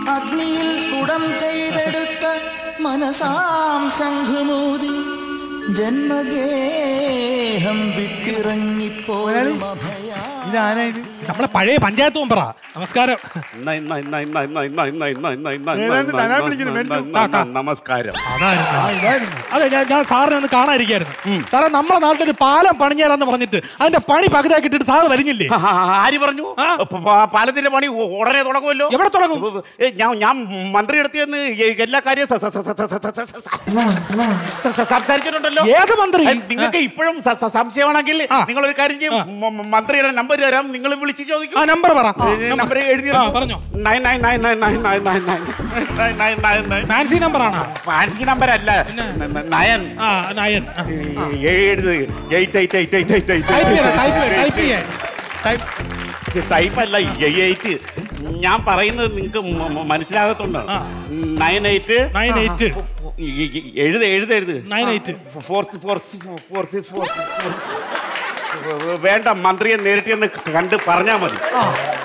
അഗ്നിയിൽ സ്ഫുടം ചെയ്തെടുത്ത മനസാം ശംഖുമൂതി ജന്മഗേഹം വിട്ടിറങ്ങിപ്പോയും അഭയാ ഇതാരായത് നമ്മളെ പഴയ പഞ്ചായത്ത് മെമ്പറാ നമസ്കാരം ഏതാണ്ട് തരാൻ വിളിക്കുന്നു, വെല്ലു. നമസ്കാരം ആ, ഇതായിരുന്നു അതെ ഞാൻ ഞാൻ സാറിനെ ഒന്ന് കാണാതിരിക്കായിരുന്നു സാറേ നമ്മളെ നാട്ടിൽ ഒരു പാലം പണിഞ്ഞേരാന്ന് പറഞ്ഞിട്ട് അതിന്റെ പണി പകുതിയാക്കി ഇട്ടിട്ട് സാറ് വരുന്നില്ലേ ആ, ആ, ആര് പറഞ്ഞു ആ. പ- പ- പാലത്തിന്റെ പണി ഉ- ഉടനെ തുടങ്ങുമല്ലോ എവിടെ തുടങ്ങും ഏ, ഞാൻ ഞാൻ മന്ത്രി അടുത്ത് എല്ലാ കാര്യവും സ- സ- സ- സ- സ- സ- സ- സ- സ- സ- സംസാരിച്ചിട്ടുണ്ടല്ലോ ഏത് മന്ത്രി ഏ, നിങ്ങൾക്ക് ഇപ്പോഴും സ- സ- സംശയമാണെങ്കിൽ ആ. നിങ്ങളൊരു കാര്യം ചെയ്യും മ- മ- മന്ത്രിയുടെ നമ്പർ തരാം നിങ്ങൾ വിളിച്ച് ചോദിക്കും ആ നമ്പർ പറ നമ്പർ എഴുതി ആ, പറഞ്ഞോ. Nine nine nine nine nine nine nine nine nine nine nine nine fancy number ആണോ ഫാൻസി നമ്പർ അല്ല നയൻ ആ നയൻ ആ. എഴുത് eight eight eight eight eight type ചെയ്യാം ടൈപ്പ് ചെയ്യാം ടൈപ്പ് എയ്റ്റ് ചെയ്യാം ടൈപ്പ് ടൈപ്പ് അല്ല എയ്റ്റ് ഞാൻ പറയുന്നത് നിങ്ങൾക്ക് മനസ്സിലാകത്തുണ്ടാണ് ആ. നയൻ എയ്റ്റ് നയൻ എയ്റ്റ് എഴുത് എഴുത് എഴുത് nine eight four four four six four വേണ്ട മന്ത്രിയെ നേരിട്ട് എന്ന് കണ്ട് പറഞ്ഞാൽ മതി